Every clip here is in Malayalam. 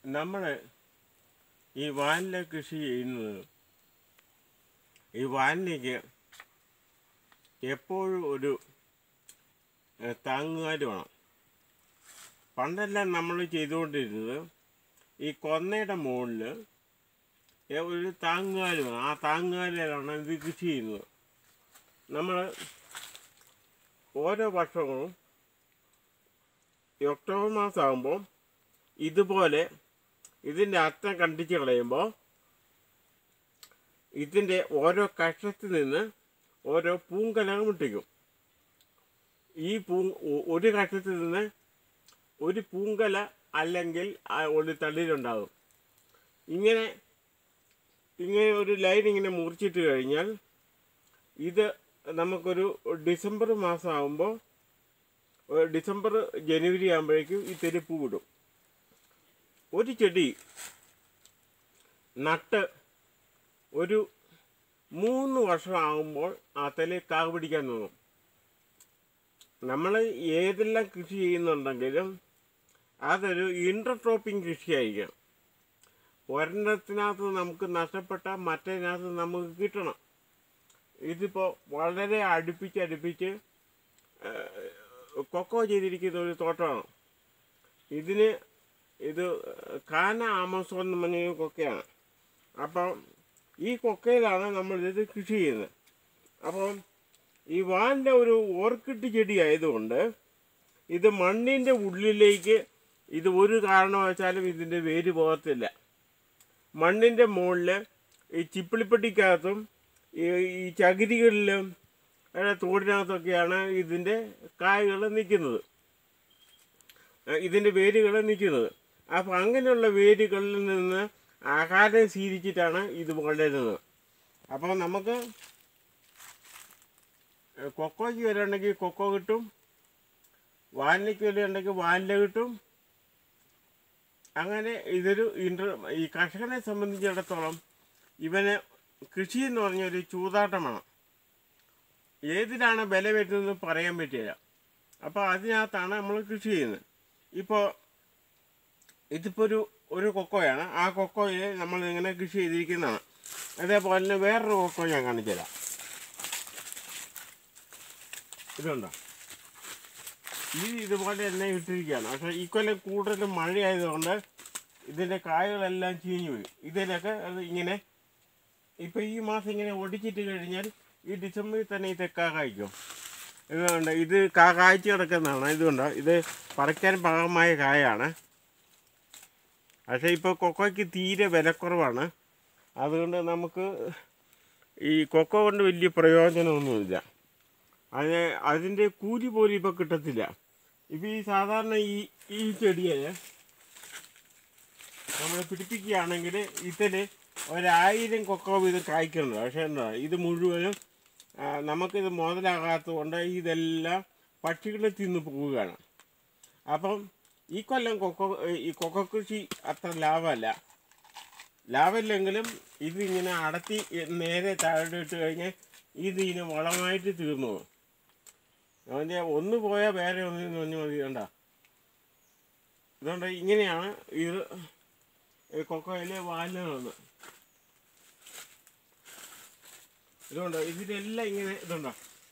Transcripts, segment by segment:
നമ്മൾ ഈ വാനില കൃഷി ചെയ്യുന്നത് ഈ വാനിലേക്ക് എപ്പോഴും ഒരു ഏ, താങ്ങുകാര് വേണം പണ്ടെല്ലാം നമ്മൾ ചെയ്തുകൊണ്ടിരുന്നത് ഈ കൊന്നയുടെ മുകളിൽ ഒരു താങ്ങുകാല് വേണം ആ താങ്ങുകാലിലാണ് ഇത് കൃഷി ചെയ്യുന്നത് നമ്മൾ ഓരോ വർഷവും ഈ ഒക്ടോബർ മാസം ആകുമ്പോൾ ഇതുപോലെ ഇതിൻ്റെ അറ്റം കണ്ടിച്ച് കളയുമ്പോൾ ഇതിൻ്റെ ഓരോ കഷത്തിൽ നിന്ന് ഓരോ പൂങ്കലകൾ മുട്ടിക്കും ഈ പൂ ഒ- ഒരു കഷത്തിൽ നിന്ന് ഒരു പൂങ്കല അല്ലെങ്കിൽ ആ ഒരു തളിരുണ്ടാകും ഇങ്ങനെ ഇങ്ങനെ ഒരു ലൈൻ ഇങ്ങനെ മുറിച്ചിട്ട് കഴിഞ്ഞാൽ ഇത് നമുക്കൊരു ഡിസംബർ മാസം ആകുമ്പോൾ ഡിസംബർ ജനുവരി ആകുമ്പോഴേക്കും ഈ തെരുപ്പ് വിടും ഒരു ചെടി നട്ട് ഒരു മൂന്ന് വർഷം ആകുമ്പോൾ ആ തല കാവ് പിടിക്കാൻ തോന്നും നമ്മൾ ഏതെല്ലാം കൃഷി ചെയ്യുന്നുണ്ടെങ്കിലും അതൊരു ഇൻ്റർട്രോപ്പിംഗ് കൃഷിയായിരിക്കണം ഒരെണ്ണത്തിനകത്ത് നമുക്ക് നഷ്ടപ്പെട്ട മറ്റേതിനകത്ത് നമുക്ക് കിട്ടണം ഇതിപ്പോൾ വളരെ അടുപ്പിച്ച് അടുപ്പിച്ച് ഏഹ്, കൊക്കോ ചെയ്തിരിക്കുന്ന ഒരു തോട്ടമാണ് ഇതിന് ഇത് കാന ആമസോൺ എന്ന് പറഞ്ഞ ഒരു കൊക്കയാണ് അപ്പം ഈ കൊക്കയിലാണ് നമ്മൾ ഇത് കൃഷി ചെയ്യുന്നത് അപ്പം ഈ വാനിൻ്റെ ഒരു ഓർക്കിഡ് ചെടി ആയതുകൊണ്ട് ഇത് മണ്ണിൻ്റെ ഉള്ളിലേക്ക് ഇത് ഒരു കാരണവശാലും ഇതിൻ്റെ വേര് പോകത്തില്ല മണ്ണിൻ്റെ മുകളിൽ ഈ ചിപ്പിളിപ്പെട്ടിക്കകത്തും ഈ ഈ ചകിരികളിലും അവിടെ തോടിനകത്തൊക്കെയാണ് ഇതിൻ്റെ കായകൾ നിൽക്കുന്നത് ഇതിൻ്റെ വേരുകൾ നിൽക്കുന്നത് അപ്പോൾ അങ്ങനെയുള്ള വേരുകളിൽ നിന്ന് ആഹാരം സ്വീകരിച്ചിട്ടാണ് ഇത് വളരുന്നത് അപ്പോൾ നമുക്ക് കൊക്കോയ്ക്ക് വരികയാണെങ്കിൽ കൊക്കോ കിട്ടും വാനിലയ്ക്ക് വരികയാണെങ്കിൽ വാനില കിട്ടും അങ്ങനെ ഇതൊരു ഇൻ്റർ ഈ കർഷകനെ സംബന്ധിച്ചിടത്തോളം ഇവന് കൃഷി എന്ന് പറഞ്ഞൊരു ചൂതാട്ടമാണ് ഏതിലാണ് വില വരുന്നത് പറയാൻ പറ്റില്ല അപ്പോൾ അതിനകത്താണ് നമ്മൾ കൃഷി ചെയ്യുന്നത് ഇപ്പോൾ ഇതിപ്പോൾ ഒരു ഒരു കൊക്കോയാണ് ആ കൊക്കോയെ നമ്മൾ ഇങ്ങനെ കൃഷി ചെയ്തിരിക്കുന്നതാണ് അതേപോലെ തന്നെ വേറൊരു കൊക്കോ ഞാൻ കാണിച്ചു തരാം ഇതുണ്ടോ ഇത് ഇതുപോലെ തന്നെ ഇട്ടിരിക്കുകയാണ് പക്ഷേ ഈ കൊല്ലം കൂടുതൽ മഴയായതുകൊണ്ട് ഇതിൻ്റെ കായകളെല്ലാം ചീഞ്ഞു പോയി ഇതിലൊക്കെ അത് ഇങ്ങനെ ഇപ്പം ഈ മാസം ഇങ്ങനെ ഒടിച്ചിട്ട് കഴിഞ്ഞാൽ ഈ ഡിസംബറിൽ തന്നെ ഇത് കാ കായ്ക്കും ഇതുകൊണ്ട് ഇത് കാ കായ്ച്ച് കിടക്കുന്നതാണ് ഇതുകൊണ്ട് ഇത് പറിക്കാൻ പാകമായ കായാണ് പക്ഷേ ഇപ്പോൾ കൊക്കോയ്ക്ക് തീരെ വിലക്കുറവാണ് അതുകൊണ്ട് നമുക്ക് ഈ കൊക്കോ കൊണ്ട് വലിയ പ്രയോജനമൊന്നുമില്ല അത് അതിൻ്റെ കൂലി പോലും ഇപ്പോൾ കിട്ടത്തില്ല ഇപ്പോൾ ഈ സാധാരണ ഈ ഈ ചെടിയെ നമ്മൾ പിടിപ്പിക്കുകയാണെങ്കിൽ ഇതിൽ ഒരായിരം കൊക്കോ വീതം കായ്ക്കുന്നുണ്ട് പക്ഷേ എന്താ ഇത് മുഴുവനും ആ, നമുക്കിത് മുതലാകാത്തത് കൊണ്ട് ഇതെല്ലാം പക്ഷികൾ തിന്നു പോവുകയാണ് അപ്പം ഈ കൊല്ലം കൊക്കോ ഈ കൊക്കോ കൃഷി അത്ര ലാഭമല്ല ലാഭമില്ലെങ്കിലും ഇതിങ്ങനെ അടത്തി നേരെ താഴോട്ട് ഇട്ട് കഴിഞ്ഞാൽ ഇത് ഇതിന് വളമായിട്ട് തീർന്നു പോകും അവൻ്റെ ഒന്ന് പോയാൽ വേറെ ഒന്നിന് ഒന്ന് മതി കണ്ട ഇതുകൊണ്ട് ഇങ്ങനെയാണ് ഇത് ഈ കൊക്കോയിലെ വാലുന്നത് ഇതുകൊണ്ട് ഇതിലെല്ലാം ഇങ്ങനെ ഇതുണ്ടോ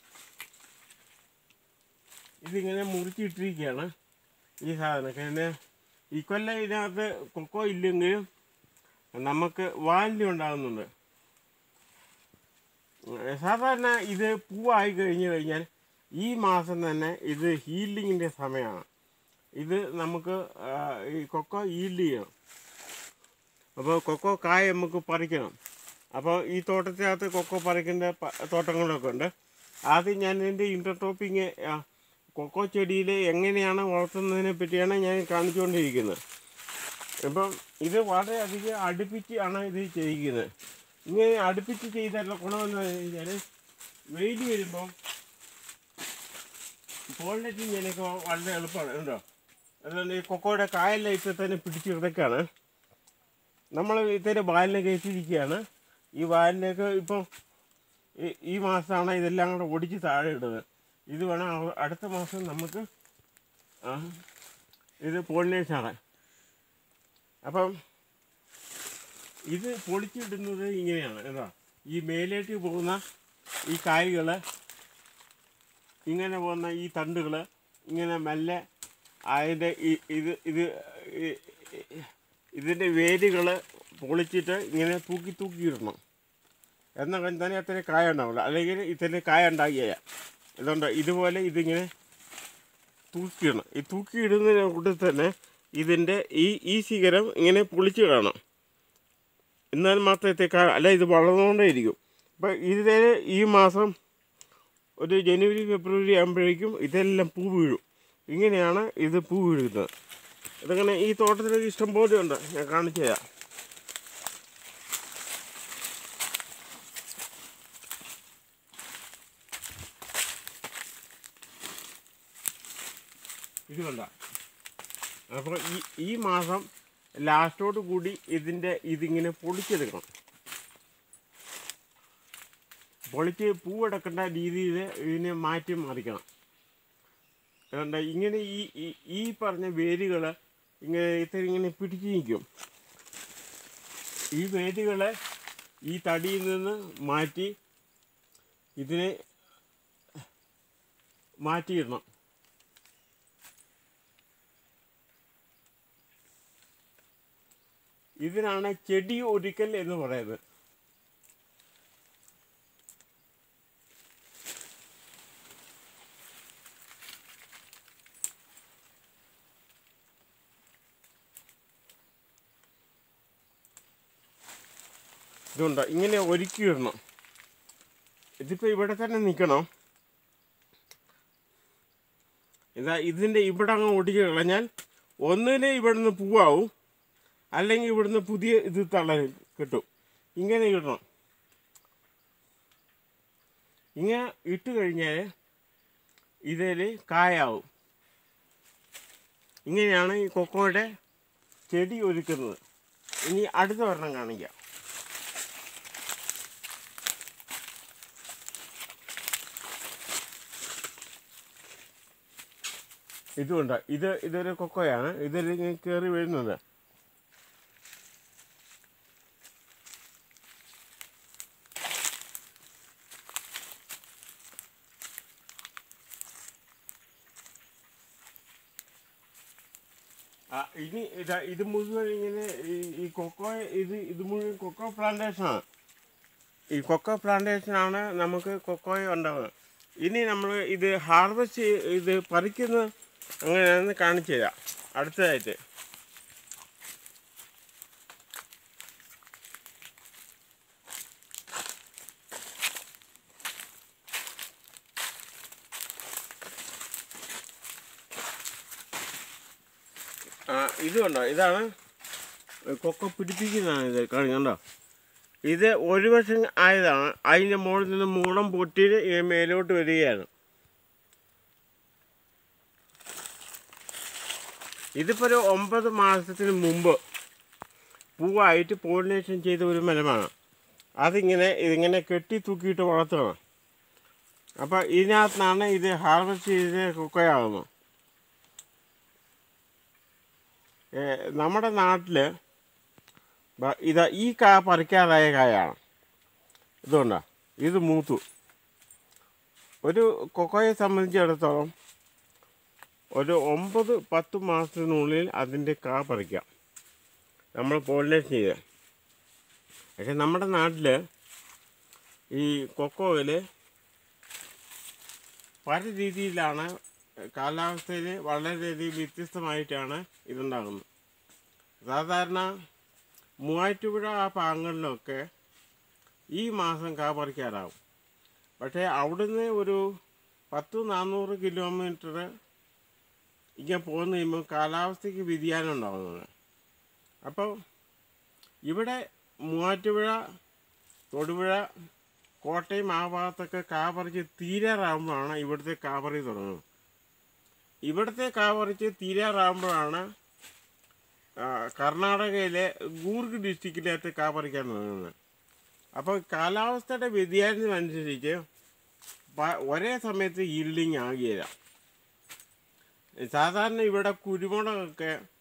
ഇതിങ്ങനെ മുറിച്ചിട്ടിരിക്കുകയാണ് ഈ സാധനം പിന്നെ ഈ കൊല്ലം ഇതിനകത്ത് കൊക്കോ ഇല്ലെങ്കിലും നമുക്ക് വാല്യം ഉണ്ടാകുന്നുണ്ട് ഏഹ് സാധാരണ ഇത് പൂവായി കഴിഞ്ഞു കഴിഞ്ഞാൽ ഈ മാസം തന്നെ ഇത് ഹീലിങ്ങിൻ്റെ സമയമാണ് ഇത് നമുക്ക് ആ, ഈ കൊക്കോ ഹീൽഡ് ചെയ്യണം അപ്പോൾ കൊക്കോ കായ നമുക്ക് പറിക്കണം അപ്പോൾ ഈ തോട്ടത്തിനകത്ത് കൊക്കോ പറിക്കേണ്ട പ- തോട്ടങ്ങളൊക്കെ ഉണ്ട് ആദ്യം ഞാൻ ഇതിൻ്റെ ഇൻ്റർടോപ്പിങ് കൊക്കോ ചെടിയിൽ എങ്ങനെയാണ് വളർത്തുന്നതിനെ പറ്റിയാണ് ഞാൻ കാണിച്ചുകൊണ്ടിരിക്കുന്നത് ഇപ്പം ഇത് വളരെയധികം അടുപ്പിച്ച് ആണ് ഇത് ചെയ്യിക്കുന്നത് ഇങ്ങനെ അടുപ്പിച്ച് ചെയ്താലുള്ള ഗുണമെന്ന് കഴിഞ്ഞാൽ വെയിൽ വരുമ്പോൾ പോളിനേറ്റിങ് ചെയ്യാനൊക്കെ വളരെ എളുപ്പമാണ് ഉണ്ടോ അതുകൊണ്ട് ഈ കൊക്കോയുടെ കായെല്ലാം ഇപ്പോൾ തന്നെ പിടിച്ച് കിടക്കാണ് നമ്മൾ ഇത്തരം വാലിനെ കയറ്റിയിരിക്കുകയാണ് ഈ വാലിനൊക്കെ ഇപ്പം ഈ- ഈ മാസമാണ് ഇതെല്ലാം കൂടെ ഒടിച്ച് താഴെ ഇടുന്നത് ഇത് വേണം അവ- അടുത്ത മാസം നമുക്ക് ആ, ഇത് പോളിനേഷൻ ആകാൻ അപ്പം ഇത് പൊളിച്ചിടുന്നത് ഇങ്ങനെയാണ് എന്താ ഈ മേലേക്ക് പോകുന്ന ഈ കായ്കൾ ഇങ്ങനെ പോകുന്ന ഈ തണ്ടുകൾ ഇങ്ങനെ മെല്ലെ അതിൻ്റെ ഈ- ഇത് ഇത് ഈ- ഇതിൻ്റെ വേരുകൾ പൊളിച്ചിട്ട് ഇങ്ങനെ തൂക്കി തൂക്കി ഇടണം എന്നാൽ തന്നെ അത്ര കായ ഉണ്ടാവില്ല അല്ലെങ്കിൽ ഇത്ര കായ ഉണ്ടാകിയ ഇതുകൊണ്ട് ഇതുപോലെ ഇതിങ്ങനെ തൂക്കിയിടണം ഈ തൂക്കിയിടുന്നതിനെ കൂട്ടത്തിൽ തന്നെ ഇതിൻ്റെ ഈ ഈ ശിഖരം ഇങ്ങനെ പൊളിച്ച് കാണാം എന്നാൽ മാത്രമേ കായ അല്ല ഇത് വളർന്നുകൊണ്ടേ ഇരിക്കും അപ്പം ഇതിൽ ഈ മാസം ഒരു ജനുവരി ഫെബ്രുവരി ആകുമ്പോഴേക്കും ഇതെല്ലാം പൂ വീഴും ഇങ്ങനെയാണ് ഇത് പൂ വീഴുന്നത് ഇതങ്ങനെ ഈ തോട്ടത്തിലൊക്കെ ഇഷ്ടം പോലെ ഉണ്ട് ഞാൻ കാണിച്ചു തരാം ഇത് കണ്ട അപ്പോൾ ഈ ഈ മാസം ലാസ്റ്റോട് കൂടി ഇതിൻ്റെ ഇതിങ്ങനെ പൊളിച്ചെടുക്കണം പൊളിച്ച് പൂവെടുക്കേണ്ട രീതിയിൽ ഇതിനെ മാറ്റി മറിക്കണം അതുകൊണ്ട് ഇങ്ങനെ ഈ ഈ- ഈ പറഞ്ഞ വേരുകൾ ഇങ്ങനെ ഇത്ര ഇങ്ങനെ പിടിച്ച് നിൽക്കും ഈ വേരുകളെ ഈ തടിയിൽ നിന്ന് മാറ്റി ഇതിനെ മാറ്റിയിടണം ഇതിനാണ് ചെടി ഒരുക്കൽ എന്ന് പറയുന്നത് ഇതുണ്ട് ഇങ്ങനെ ഒരുക്കി ഇടണം ഇതിപ്പോൾ ഇവിടെ തന്നെ നിൽക്കണം ഇതാ ഇതിൻ്റെ ഇവിടെ അങ്ങ് ഒടിച്ച് കളഞ്ഞാൽ ഒന്നിനെ ഇവിടുന്ന് പൂവാവും അല്ലെങ്കിൽ ഇവിടുന്ന് പുതിയ ഇത് തള കിട്ടും ഇങ്ങനെ ഇടണം ഇങ്ങനെ ഇട്ട് കഴിഞ്ഞാൽ ഇതിൽ കായാവും ഇങ്ങനെയാണ് ഈ കൊക്കോയുടെ ചെടി ഒരുക്കുന്നത് ഇനി അടുത്ത ഒരെണ്ണം കാണിക്കാം ഇതുണ്ട് ഇത് ഇതൊരു കൊക്കോയാണ് ഇതിൽ ഇങ്ങനെ കയറി വീഴുന്നത് ആ, ഇനി ഇതാ ഇത് മുഴുവൻ ഇങ്ങനെ ഈ ഈ കൊക്കോ ഇത് ഇത് മുഴുവൻ കൊക്കോ പ്ലാന്റേഷനാണ് ഈ കൊക്കോ പ്ലാന്റേഷനാണ് നമുക്ക് കൊക്കോയ ഉണ്ടാവുന്നത് ഇനി നമ്മൾ ഇത് ഹാർവെസ്റ്റ് ഇത് പറിക്കുന്ന അങ്ങനെയാണെന്ന് കാണിച്ചു തരാം അടുത്തതായിട്ട് ആ ഇത് കണ്ടോ ഇതാണ് കൊക്ക പിടിപ്പിക്കുന്നതാണ് ഇത് കാണി കണ്ടോ ഇത് ഒരു വർഷം ആയതാണ് അതിൻ്റെ മുകളിൽ നിന്ന് മൂളം പൊട്ടി മേലോട്ട് വരികയാണ് ഇതിപ്പോൾ ഒരു ഒമ്പത് മാസത്തിന് മുമ്പ് പൂവായിട്ട് പോളിനേഷൻ ചെയ്ത ഒരു മരമാണ് അതിങ്ങനെ ഇതിങ്ങനെ കെട്ടി തൂക്കിയിട്ട് വളർത്തണം അപ്പോൾ ഇതിനകത്തുനിന്നാണ് ഇത് ഹാർവെസ്റ്റ് ചെയ്ത് കൊക്കയാകുന്നത് ഏ, നമ്മുടെ നാട്ടിൽ ഇതാ ഈ കാ പറിക്കാറായ കായാണ് ഇതുകൊണ്ടാ ഇത് മൂത്തു ഒരു കൊക്കോയെ സംബന്ധിച്ചിടത്തോളം ഒരു ഒമ്പത് പത്ത് മാസത്തിനുള്ളിൽ അതിൻ്റെ കാ പറിക്കാം നമ്മൾ പോളിനേഷൻ ചെയ്ത് പക്ഷെ നമ്മുടെ നാട്ടിൽ ഈ കൊക്കോയിൽ പല രീതിയിലാണ് കാലാവസ്ഥയിൽ വളരെയധികം വ്യത്യസ്തമായിട്ടാണ് ഇതുണ്ടാകുന്നത് സാധാരണ മൂവാറ്റുപുഴ ആ ഭാഗങ്ങളിലൊക്കെ ഈ മാസം കാ പറിക്കാറാവും പക്ഷേ അവിടുന്ന് ഒരു പത്ത് നാനൂറ് കിലോമീറ്റർ ഇങ്ങനെ പോന്നു കഴിയുമ്പോൾ കാലാവസ്ഥയ്ക്ക് വ്യതിയാനം ഉണ്ടാകുന്നത് അപ്പോൾ ഇവിടെ മൂവാറ്റുപുഴ തൊടുപുഴ കോട്ടയം ആ ഭാഗത്തൊക്കെ കാ പറിച്ച് തീരാറാകുമ്പോഴാണ് ഇവിടുത്തെ കാ പറി തുടങ്ങുന്നത് ഇവിടുത്തെ കാ പറിച്ച് തീരാറാകുമ്പോഴാണ് ആ, കർണാടകയിലെ കൂർഗ് ഡിസ്ട്രിക്റ്റിനകത്ത് കാ പറിക്കാൻ തുടങ്ങുന്നത് അപ്പോൾ കാലാവസ്ഥയുടെ വ്യതിയാനത്തിനനുസരിച്ച് പ- ഒരേ സമയത്ത് ഈൽഡിങ് ആകുകയില്ല സാധാരണ ഇവിടെ കുരുമുളകൊക്കെ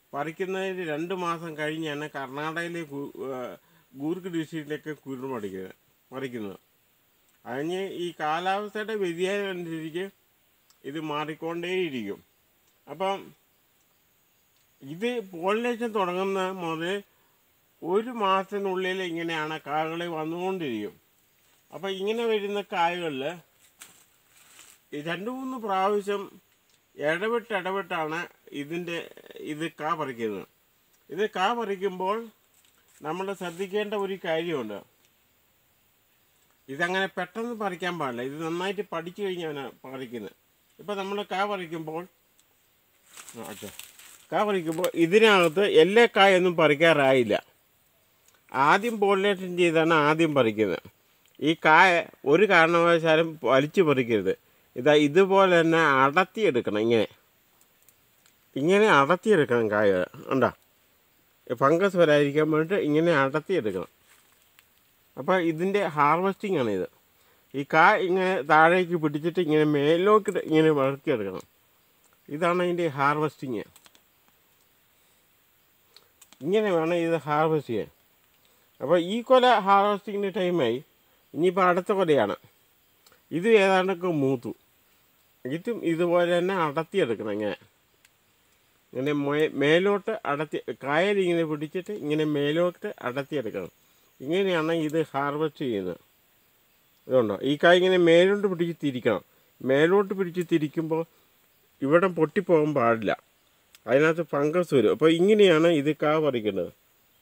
പറിക്കുന്നതിന് രണ്ട് മാസം കഴിഞ്ഞാണ് കർണാടകയിലെ കു- ആ, ഗൂർഗ് ഡിസ്ട്രിക്റ്റിലേക്ക് കുരുണ് പറിക്കുന്നത് പറിക്കുന്നത് അതിന് ഈ കാലാവസ്ഥയുടെ വ്യതിയാനം അനുസരിച്ച് ഇത് മാറിക്കൊണ്ടേയിരിക്കും അപ്പം ഇത് പോളിനേഷൻ തുടങ്ങുന്ന മുതൽ ഒരു മാസത്തിനുള്ളിൽ ഇങ്ങനെയാണ് കായകൾ വന്നുകൊണ്ടിരിക്കും അപ്പം ഇങ്ങനെ വരുന്ന കായകളിൽ രണ്ട് മൂന്ന് പ്രാവശ്യം ഇടവിട്ട് ഇടവിട്ടാണ് ഇതിൻ്റെ ഇത് കാ പറിക്കുന്നത് ഇത് കാ പറിക്കുമ്പോൾ നമ്മൾ ശ്രദ്ധിക്കേണ്ട ഒരു കാര്യമുണ്ട് ഇതങ്ങനെ പെട്ടെന്ന് പറിക്കാൻ പാടില്ല ഇത് നന്നായിട്ട് പഠിച്ചു കഴിഞ്ഞാണ് പറിക്കുന്നത് ഇപ്പം നമ്മൾ കാ പറിക്കുമ്പോൾ ആ, അച്ഛാ കാ പറിക്കുമ്പോൾ ഇതിനകത്ത് എല്ലാ കായൊന്നും പറിക്കാറായില്ല ആദ്യം പോളിനേഷൻ ചെയ്താണ് ആദ്യം പറിക്കുന്നത് ഈ കായ ഒരു കാരണവശാലും വലിച്ചു പറിക്കരുത് ഇതാ ഇതുപോലെ തന്നെ അടത്തിയെടുക്കണം ഇങ്ങനെ ഇങ്ങനെ അടത്തിയെടുക്കണം കായ ഉണ്ടോ ഫംഗസ് വരാതിരിക്കാൻ വേണ്ടിയിട്ട് ഇങ്ങനെ അടത്തിയെടുക്കണം അപ്പോൾ ഇതിൻ്റെ ഹാർവസ്റ്റിംഗ് ആണ് ഇത് ഈ കാ ഇങ്ങനെ താഴേക്ക് പിടിച്ചിട്ട് ഇങ്ങനെ മേലോട്ട് ഇങ്ങനെ വളർത്തിയെടുക്കണം ഇതാണ് അതിൻ്റെ ഹാർവസ്റ്റിങ് ഇങ്ങനെ വേണം ഇത് ഹാർവസ്റ്റ് ചെയ്യാൻ അപ്പോൾ ഈ കൊല ഹാർവസ്റ്റിങ്ങിൻ്റെ ടൈമായി ഇനിയിപ്പോൾ അടുത്ത കൊലയാണ് ഇത് ഏതാണ്ടൊക്കെ മൂത്തു ഇതും ഇതുപോലെ തന്നെ അടത്തിയെടുക്കണം ഇങ്ങനെ ഇങ്ങനെ മേ- മേലോട്ട് അടത്തി കായൽ ഇങ്ങനെ പിടിച്ചിട്ട് ഇങ്ങനെ മേലോട്ട് അടത്തിയെടുക്കണം ഇങ്ങനെയാണ് ഇത് ഹാർവസ്റ്റ് ചെയ്യുന്നത് ഇതുണ്ടോ ഈ കായ് ഇങ്ങനെ മേലോട്ട് പിടിച്ച് തിരിക്കണം മേലോട്ട് പിടിച്ച് തിരിക്കുമ്പോൾ ഇവിടെ പൊട്ടിപ്പോകാൻ പാടില്ല അതിനകത്ത് ഫംഗസ് വരും അപ്പോൾ ഇങ്ങനെയാണ് ഇത് കാ പറിക്കേണ്ടത്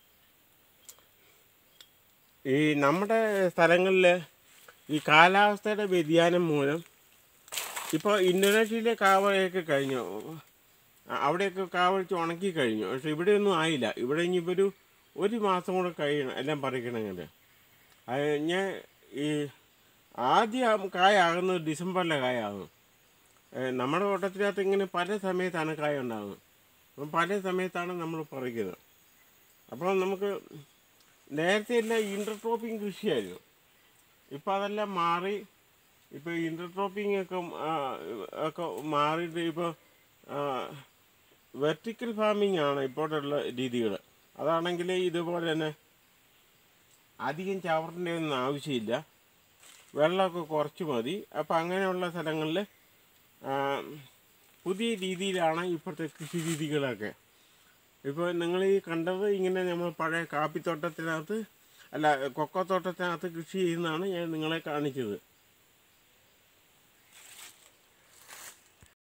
ഈ നമ്മുടെ സ്ഥലങ്ങളിൽ ഈ കാലാവസ്ഥയുടെ വ്യതിയാനം മൂലം ഇപ്പോൾ ഇന്തോനേഷ്യയിലെ കാവയൊക്കെ കഴിഞ്ഞു അ- അവിടെയൊക്കെ കാവഴിച്ച് ഉണക്കി കഴിഞ്ഞു പക്ഷെ ഇവിടെയൊന്നും ആയില്ല ഇവിടെ ഇനിയിപ്പോൾ ഒരു ഒരു മാസം കൂടെ കഴിയണം എല്ലാം പറിക്കണമെങ്കിൽ അത് ഞാൻ ഈ ആദ്യം കായാകുന്നത് ഡിസംബറിലെ കായാകും ഏഹ് നമ്മുടെ തോട്ടത്തിനകത്ത് ഇങ്ങനെ പല സമയത്താണ് കായ ഉണ്ടാകുന്നത് അപ്പം പല സമയത്താണ് നമ്മൾ പറിക്കുന്നത് അപ്പോൾ നമുക്ക് നേരത്തെ എല്ലാം ഇൻ്റർക്രോപ്പിംഗ് കൃഷിയായിരുന്നു ഇപ്പോൾ അതെല്ലാം മാറി ഇപ്പോൾ ഇൻ്റർക്രോപ്പിംഗ് ഒക്കെ ആ, ഒക്കെ മാറിയിട്ട് ഇപ്പോൾ വെർട്ടിക്കൽ ഫാമിംഗ് ആണ് ഇപ്പോഴുള്ള രീതികൾ അതാണെങ്കിൽ ഇതുപോലെ തന്നെ അധികം ചവറിൻ്റെ ഒന്നും ആവശ്യമില്ല വെള്ളമൊക്കെ കുറച്ച് മതി അപ്പോൾ അങ്ങനെയുള്ള സ്ഥലങ്ങളിൽ പുതിയ രീതിയിലാണ് ഇപ്പോഴത്തെ കൃഷി രീതികളൊക്കെ ഇപ്പോൾ നിങ്ങൾ ഈ കണ്ടത് ഇങ്ങനെ നമ്മൾ പഴയ കാപ്പിത്തോട്ടത്തിനകത്ത് അല്ല കൊക്കോത്തോട്ടത്തിനകത്ത് കൃഷി ചെയ്യുന്നതാണ് ഞാൻ നിങ്ങളെ കാണിച്ചത്